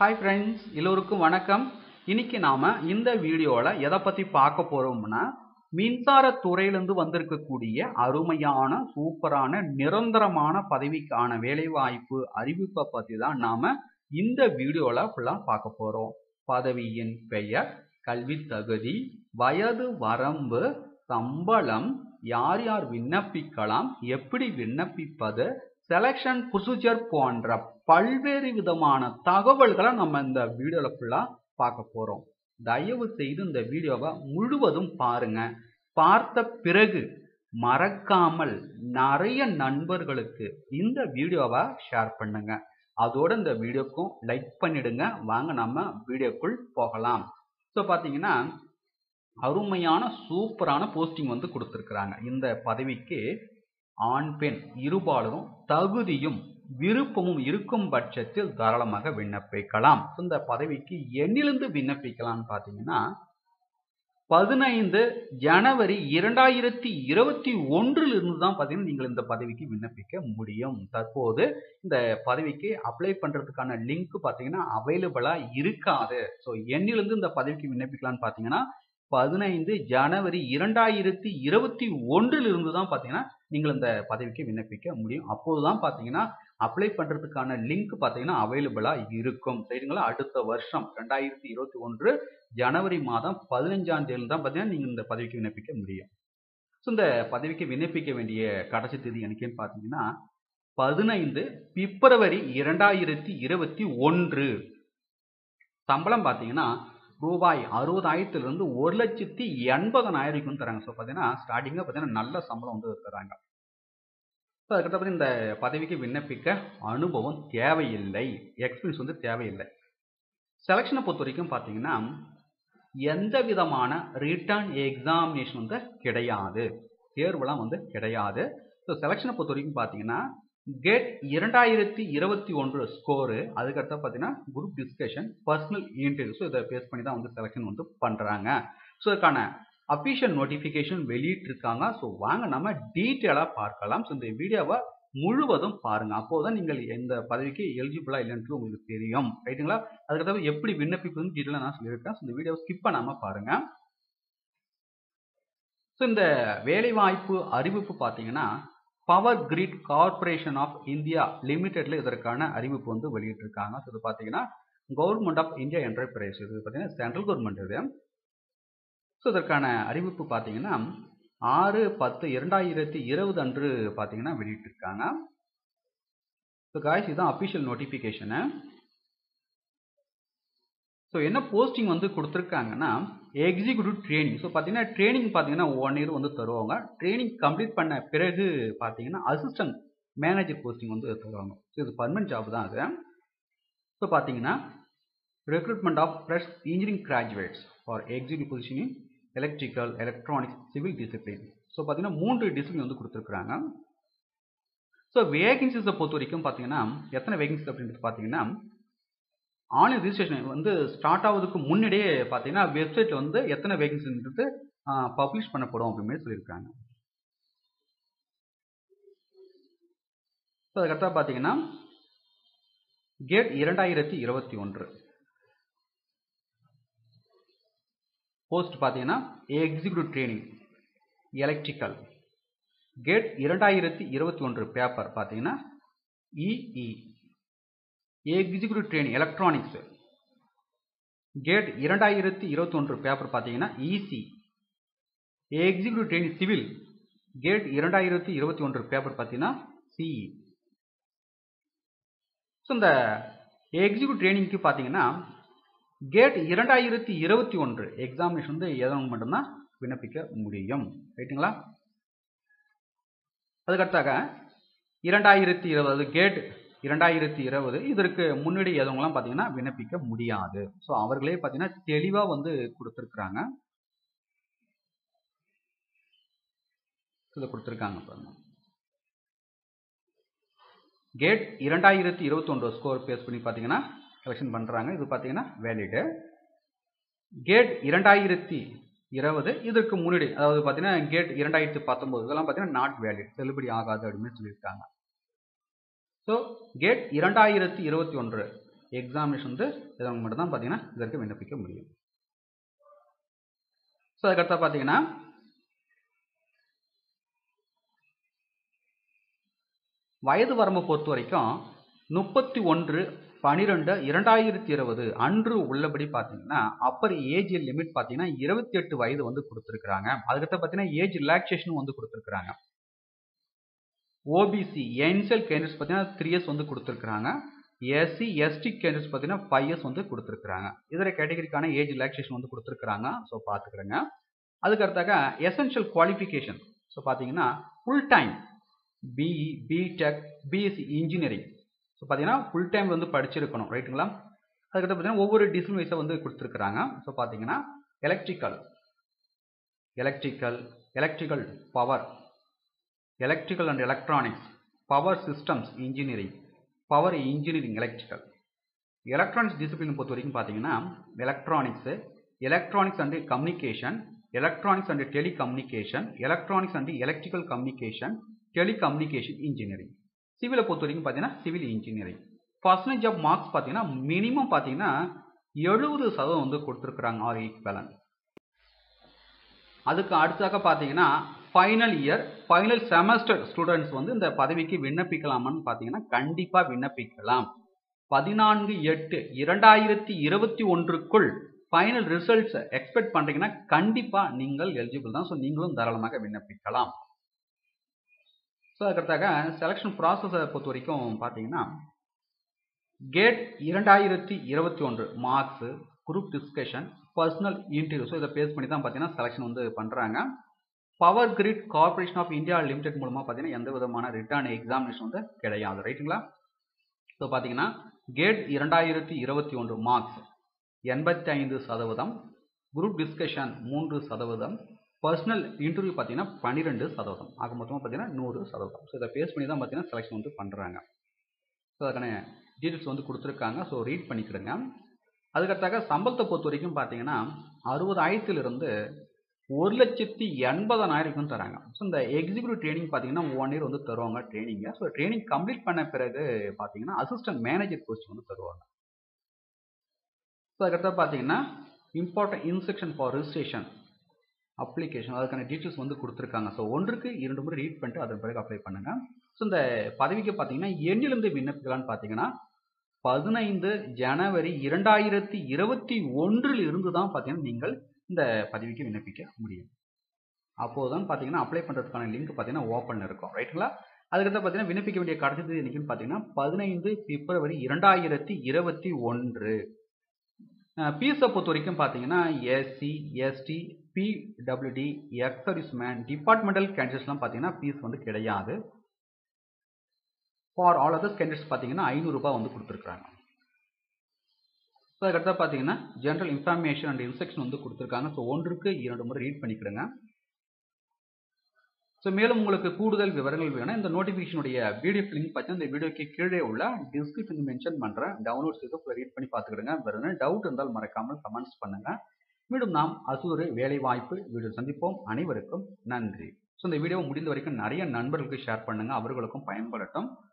hi friends எல்லோருக்கும் வணக்கம் இன்னைக்கு நாம இந்த வீடியோவில் எதை பற்றி பார்க்க போறோம்னா மின்சார துறையிலிருந்து வந்திருக்கக்கூடிய அருமையான சூப்பரான நிரந்தரமான பதவிக்கான வேலைவாய்ப்பு அறிவிப்பை பற்றி தான் நாம இந்த வீடியோவில் ஃபுல்லாக பார்க்க போறோம் பதவியின் பெயர் கல்வி தகுதி வயது வரம்பு சம்பளம் யார் யார் விண்ணப்பிக்கலாம் எப்படி விண்ணப்பிப்பது செலெக்ஷன் ப்ரொசீஜர் போன்ற பல்வேறு விதமான தகவல்களை நம்ம இந்த வீடியோவில் ஃபுல்லாக பார்க்க போகிறோம் தயவு செய்து இந்த வீடியோவை முழுவதும் பாருங்க பார்த்த பிறகு மறக்காமல் நிறைய நண்பர்களுக்கு இந்த வீடியோவை ஷேர் பண்ணுங்க அதோட இந்த வீடியோக்கும் லைக் பண்ணிடுங்க வாங்க நம்ம வீடியோக்குள் போகலாம் ஸோ பார்த்தீங்கன்னா அருமையான சூப்பரான போஸ்டிங் வந்து கொடுத்துருக்குறாங்க இந்த பதவிக்கு ஆண் பெண் இருபாலரும் தகுதியும் விருப்பமும் இருக்கும் பட்சத்தில் தாராளமாக விண்ணப்பிக்கலாம் இந்த பதவிக்கு எண்ணிலிருந்து விண்ணப்பிக்கலாம்னு பார்த்தீங்கன்னா பதினைந்து ஜனவரி இரண்டாயிரத்தி இருபத்தி ஒன்றில் இருந்து தான் பார்த்தீங்கன்னா நீங்கள் இந்த பதவிக்கு விண்ணப்பிக்க முடியும் தற்போது இந்த பதவிக்கு அப்ளை பண்ணுறதுக்கான லிங்க் பார்த்தீங்கன்னா அவைலபிளாக இருக்காது ஸோ எண்ணிலிருந்து இந்த பதவிக்கு விண்ணப்பிக்கலாம்னு பார்த்தீங்கன்னா பதினைந்து ஜனவரி இரண்டாயிரத்தி இருபத்தி ஒன்றில் இருந்து தான் பார்த்தீங்கன்னா நீங்கள் இந்த பதவிக்கு விண்ணப்பிக்க முடியும் அப்போது தான் பார்த்தீங்கன்னா அப்ளை பண்ணுறதுக்கான லிங்க் பார்த்தீங்கன்னா அவைலபிளாக இருக்கும் சரிங்களா அடுத்த வருஷம் ரெண்டாயிரத்தி இருபத்தி ஒன்று ஜனவரி மாதம் பதினஞ்சாம் தேதி தான் பார்த்தீங்கன்னா நீங்கள் இந்த பதவிக்கு விண்ணப்பிக்க முடியும் ஸோ இந்த பதவிக்கு விண்ணப்பிக்க வேண்டிய கடைசி தேதி எனக்குன்னு பார்த்தீங்கன்னா பதினைந்து பிப்ரவரி இரண்டாயிரத்தி இருபத்தி ஒன்று சம்பளம் பார்த்தீங்கன்னா ரூபாய் அறுபதாயிரத்துலேருந்து ஒரு லட்சத்தி எண்பதனாயிரம் தராங்க ஸோ பார்த்தீங்கன்னா ஸ்டார்டிங்கில் பார்த்தீங்கன்னா நல்ல சம்பளம் வந்து தராங்க ஸோ அதுக்கப்புறம் இந்த பதவிக்கு விண்ணப்பிக்க அனுபவம் தேவையில்லை எக்ஸ்பீரியன்ஸ் வந்து தேவையில்லை செலெக்ஷனை பொறுத்த வரைக்கும் பார்த்தீங்கன்னா எந்த விதமான ரிட்டர்ன் எக்ஸாமினேஷன் வந்து கிடையாது தேர்வுலாம் வந்து கிடையாது ஸோ செலெக்ஷனை பொறுத்த வரைக்கும் பார்த்தீங்கன்னா கேட் இரண்டாயிரத்தி இருபத்தி ஒன்று ஸ்கோரு அதுக்கடுத்து பார்த்தீங்கன்னா group discussion personal interview so இதை பேஸ் பண்ணி தான் வந்து செலெக்ஷன் வந்து பண்ணுறாங்க ஸோ இதுக்கான அஃபிஷியல் நோட்டிஃபிகேஷன் வெளியிட்டிருக்காங்க ஸோ வாங்க நம்ம டீட்டெயிலாக பார்க்கலாம் ஸோ இந்த வீடியோவை முழுவதும் பாருங்க அப்போதான் நீங்கள் எந்த பதவிக்கு எலிஜிபிளா இல்லைன்றது உங்களுக்கு தெரியும் ரைட்டுங்களா அதுக்கப்புறம் எப்படி விண்ணப்பிப்பதுன்னு டீட்டெயிலாக நான் சொல்லியிருக்கேன் ஸோ இந்த வீடியோவை ஸ்கிப் பண்ணாம பாருங்க ஸோ இந்த வேலைவாய்ப்பு அறிவிப்பு பார்த்தீங்கன்னா power grid corporation of India லிமிடெட்ல இதற்கான அறிவிப்பு வந்து வெளியிட்டிருக்காங்க ஸோ இது பார்த்தீங்கன்னா கவர்மெண்ட் ஆஃப் இந்தியா என்டர்பிரைஸ் இது பார்த்தீங்கன்னா சென்ட்ரல் கவர்மெண்ட் இது ஸோ இதற்கான அறிவிப்பு பார்த்தீங்கன்னா ஆறு பத்து இரண்டாயிரத்தி இருபது அன்று பார்த்தீங்கன்னா வெளியிட்டிருக்காங்க ஸோ காய்ஸ் இதுதான் அஃபிஷியல் நோட்டிஃபிகேஷனு ஸோ என்ன போஸ்டிங் வந்து கொடுத்துருக்காங்கன்னா எக்ஸிக்யூட்டிவ் ட்ரைனிங் ஸோ பார்த்தீங்கன்னா ட்ரைனிங் பார்த்தீங்கன்னா ஒன் இயர் வந்து தருவாங்க ட்ரைனிங் கம்ப்ளீட் பண்ண பிறகு பார்த்தீங்கன்னா அசிஸ்டன்ட் மேனேஜர் போஸ்டிங் வந்து தருவாங்க ஸோ இது பர்மனன்ட் ஜாப் தான் அது ஸோ பார்த்தீங்கன்னா recruitment of fresh engineering graduates for executive position in electrical electronics civil discipline so பார்த்தீங்கன்னா மூன்று டிசிப்ளின் வந்து கொடுத்துருக்குறாங்க ஸோ வேகன்சிஸை பொறுத்த வரைக்கும் பார்த்தீங்கன்னா எத்தனை வேகன்சிஸ் அப்படின்றது பார்த்தீங்கன்னா ஆன்லைன் ரிஜிஸ்ட்ரேஷன் வந்து ஸ்டார்ட் ஆகுதுக்கு முன்னாடியே பார்த்தீங்கன்னா வெப்சைட்டில் வந்து எத்தனை வேகன்சின்றது பப்ளிஷ் பண்ணப்படும் அப்படின்னு சொல்லியிருக்காங்க ஸோ அதுக்கடுத்தா பார்த்தீங்கன்னா கேட் இரண்டாயிரத்தி இருபத்தி ஒன்று போஸ்ட் பார்த்தீங்கன்னா எக்ஸிக்யூட்டிவ் ட்ரைனிங் எலக்ட்ரிக்கல் கேட் இரண்டாயிரத்தி இருபத்தி ஒன்று பேப்பர் பார்த்தீங்கன்னா EE executive training electronics GATE இரண்டாயிரத்தி இருபத்தி ஒன்று பேப்பர் பார்த்தீங்கன்னா EC executive training civil GATE இரண்டாயிரத்தி இருபத்தி ஒன்று பேப்பர் பார்த்தீங்கன்னா சிஇ ஸோ இந்த எக்ஸிக்யூட்டிவ் ட்ரைனிங்க்கு பார்த்தீங்கன்னா கேட் இரண்டாயிரத்தி இருபத்தி ஒன்று எக்ஸாமினேஷன் வந்து எதவங்க மட்டும்தான் விண்ணப்பிக்க முடியும் ரைட்டுங்களா அதுக்கடுத்தாக இரண்டாயிரத்தி இருபது கேட் இரண்டாயிரத்தி இருபது இதற்கு முன்னாடி எதவங்களாம் பார்த்தீங்கன்னா விண்ணப்பிக்க முடியாது ஸோ அவர்களே பார்த்தீங்கன்னா தெளிவாக வந்து கொடுத்துருக்குறாங்க இதை கொடுத்துருக்காங்க பாருங்க கேட் இரண்டாயிரத்தி இருபத்தொன்று ஸ்கோர் பேஸ் பண்ணி பார்த்தீங்கன்னா செலெக்ஷன் பண்ணுறாங்க இது பார்த்தீங்கன்னா வேலிடு கேட் இரண்டாயிரத்தி இருபது இதற்கு முன்னாடி அதாவது பார்த்தீங்கன்னா கேட் இரண்டாயிரத்தி பத்தொம்போது இதெல்லாம் பார்த்தீங்கன்னா நாட் வேலிட் செல்லுபடி ஆகாது அப்படின்னு சொல்லியிருக்காங்க ஸோ கேட் இரண்டாயிரத்தி இருபத்தி ஒன்று எக்ஸாமினேஷன் வந்து இதற்கு மட்டும் தான் பார்த்தீங்கன்னா இதற்கு விண்ணப்பிக்க முடியும் ஸோ அதுக்கடுத்தா பார்த்தீங்கன்னா வயது வரம்பை பொறுத்த வரைக்கும் முப்பத்தி ஒன்று பனிரெண்டு இரண்டாயிரத்தி இருபது அன்று உள்ளபடி பார்த்தீங்கன்னா அப்பர் ஏஜ் லிமிட் பார்த்தீங்கன்னா இருபத்தி எட்டு வயது வந்து கொடுத்துருக்குறாங்க அதுக்கடுத்து பார்த்தீங்கன்னா ஏஜ் ரிலாக்ஸேஷனும் வந்து கொடுத்துருக்குறாங்க ஓபிசி என்செல் கேண்டிடேட்ஸ் பார்த்தீங்கன்னா த்ரீ இயர்ஸ் வந்து கொடுத்துருக்குறாங்க எஸ்சி எஸ்டி கேண்டிடேட்ஸ் பார்த்தீங்கன்னா ஃபைவ் இயர்ஸ் வந்து கொடுத்துருக்குறாங்க இதர கேட்டகரிக்கான ஏஜ் ரிலாக்ஸேஷன் வந்து கொடுத்துருக்குறாங்க ஸோ பார்த்துக்கிறேங்க அதுக்கு அடுத்தாக எசென்ஷியல் குவாலிஃபிகேஷன் ஸோ பார்த்தீங்கன்னா full time BE BTech BSc engineering so பார்த்தீங்கன்னா ஃபுல் டைம் வந்து படிச்சிருக்கணும் ரைட்டுங்களா அதுக்கடுத்து பார்த்தீங்கன்னா ஒவ்வொரு டிசிஷன் வைஸாக வந்து கொடுத்துருக்குறாங்க ஸோ பார்த்தீங்கன்னா electrical electrical electrical power electrical and electronics power systems engineering power engineering electrical electronics discipline பொறுத்த வரைக்கும் பார்த்தீங்கன்னா electronics electronics and communication electronics and telecommunication electronics and electrical communication telecommunication engineering சிவிலை பொறுத்த வரைக்கும் பார்த்தீங்கன்னா civil engineering percentage of marks பார்த்தீங்கன்னா minimum பார்த்தீங்கன்னா எழுபது சதவீதம் வந்து கொடுத்துருக்குறாங்க ஆர் ஈக்வலன் அதுக்கு அடுத்தாக பார்த்தீங்கன்னா final year final semester students வந்து இந்த பதவிக்கு விண்ணப்பிக்கலாமான்னு பார்த்தீங்கன்னா கண்டிப்பாக விண்ணப்பிக்கலாம் பதினான்கு எட்டு இரண்டாயிரத்தி இருபத்தி ஒன்றுக்குள் ஃபைனல் ரிசல்ட்ஸ் எக்ஸ்பெக்ட் பண்ணுறீங்கன்னா கண்டிப்பாக நீங்கள் எலிஜிபிள் தான் ஸோ நீங்களும் தாராளமாக விண்ணப்பிக்கலாம் ஸோ அதுக்கடுத்தாக செலெக்ஷன் ப்ராசஸை பொறுத்த வரைக்கும் பார்த்தீங்கன்னா கேட் இரண்டாயிரத்தி இருபத்தி ஒன்று marks group discussion personal interview so இதை பேஸ் பண்ணி தான் பார்த்தீங்கன்னா செலெக்ஷன் வந்து பண்ணுறாங்க power grid corporation of India limited மூலமாக பார்த்தீங்கன்னா எந்த விதமான ரிட்டர்ன் எக்ஸாமினேஷன் வந்து கிடையாது ரைட்டுங்களா ஸோ பார்த்தீங்கன்னா கேட் இரண்டாயிரத்தி இருபத்தி ஒன்று மார்க்ஸ் எண்பத்தி ஐந்து சதவீதம் குரூப் டிஸ்கஷன் மூன்று சதவீதம் பர்சனல் இன்டர்வியூ பார்த்தீங்கன்னா பன்னிரெண்டு சதவீதம் ஆக மொத்தமாக பார்த்தீங்கன்னா நூறு சதவீதம் ஸோ இதை பேஸ் பண்ணி தான் பார்த்தீங்கன்னா செலெக்ஷன் வந்து பண்ணுறாங்க ஸோ அதுக்கான டீட்டெயில்ஸ் வந்து கொடுத்துருக்காங்க ஸோ ரீட் பண்ணிக்கிடுங்க அதுக்கடுத்தாக சம்பளத்தை பொறுத்த வரைக்கும் பார்த்தீங்கன்னா அறுபதாயிரத்திலிருந்து ஒரு லட்சத்தி எண்பதனாயிரம் தராங்க ஸோ இந்த எக்ஸிக்யூட்டிவ் ட்ரைனிங் பார்த்தீங்கன்னா ஒன் இயர் வந்து தருவாங்க ட்ரைனிங்க ஸோ ட்ரைனிங் கம்ப்ளீட் பண்ண பிறகு பார்த்தீங்கன்னா அசிஸ்டன்ட் மேனேஜர் போஸ்ட் வந்து தருவாங்க ஸோ அதுக்கடுத்து பார்த்தீங்கன்னா important instruction for registration application அதுக்கான டீட்டெயில்ஸ் வந்து கொடுத்துருக்காங்க ஸோ ஒன்றுக்கு இரண்டு முறை ரீட் பண்ணிட்டு அதன் பிறகு அப்ளை பண்ணுங்க ஸோ இந்த பதவிக்கு பார்த்தீங்கன்னா எண்ணிலிருந்து விண்ணப்பிக்கலான்னு பார்த்தீங்கன்னா பதினைந்து ஜனவரி இரண்டாயிரத்தி இருபத்தி ஒன்றில் இருந்து தான் பார்த்தீங்கன்னா நீங்கள் இந்த பதவிக்கு விண்ணப்பிக்க முடியும் அப்போது தான் பார்த்தீங்கன்னா அப்ளை பண்ணுறதுக்கான லிங்க் பார்த்தீங்கன்னா ஓப்பன் இருக்கும் ரைட்டுங்களா அதுக்கடுத்து பார்த்தீங்கன்னா விண்ணப்பிக்க வேண்டிய கடைசி தேதி என்னைக்குன்னு பார்த்தீங்கன்னா பதினைந்து பிப்ரவரி இரண்டாயிரத்தி இருபத்தி ஒன்று பீஸை பொறுத்த வரைக்கும் பார்த்தீங்கன்னா SC ST PWD ex servicemen departmental கேண்டிடேட்ஸ்லாம் பார்த்தீங்கன்னா ஃபீஸ் வந்து கிடையாது ஃபார் ஆல் அதர்ஸ் கேண்டிடேட்ஸ் பார்த்தீங்கன்னா ஐநூறுரூபா வந்து கொடுத்துருக்காங்க ஸோ அதுக்கடுத்து பார்த்தீங்கன்னா ஜென்ரல் இன்ஃபர்மேஷன் அண்ட் இன்ஸ்ட்ரக்ஷன் வந்து கொடுத்துருக்காங்க ஸோ ஒன்றுக்கு இரண்டு முறை ரீட் பண்ணிக்கிடுங்க ஸோ மேலும் உங்களுக்கு கூடுதல் விவரங்கள் வேணும் இந்த நோட்டிஃபிகேஷனுடைய பிடிஎஃப் லிங்க் பார்த்தீங்கன்னா இந்த வீடியோக்கு கீழே உள்ள டிஸ்கிரிப்ஷன் மென்ஷன் பண்ணுறேன் டவுன்லோட் செய்து ரீட் பண்ணி பார்த்துக்கிடுங்க வேறு டவுட் இருந்தால் மறக்காமல் கமெண்ட்ஸ் பண்ணுங்கள் மீண்டும் நாம் அசூறு வேலை வாய்ப்பு வீடியோ சந்திப்போம் அனைவருக்கும் நன்றி ஸோ இந்த வீடியோ முடிந்த வரைக்கும் நிறைய நண்பர்களுக்கு ஷேர் பண்ணுங்கள் அவர்களுக்கும் பயன்படட்டும்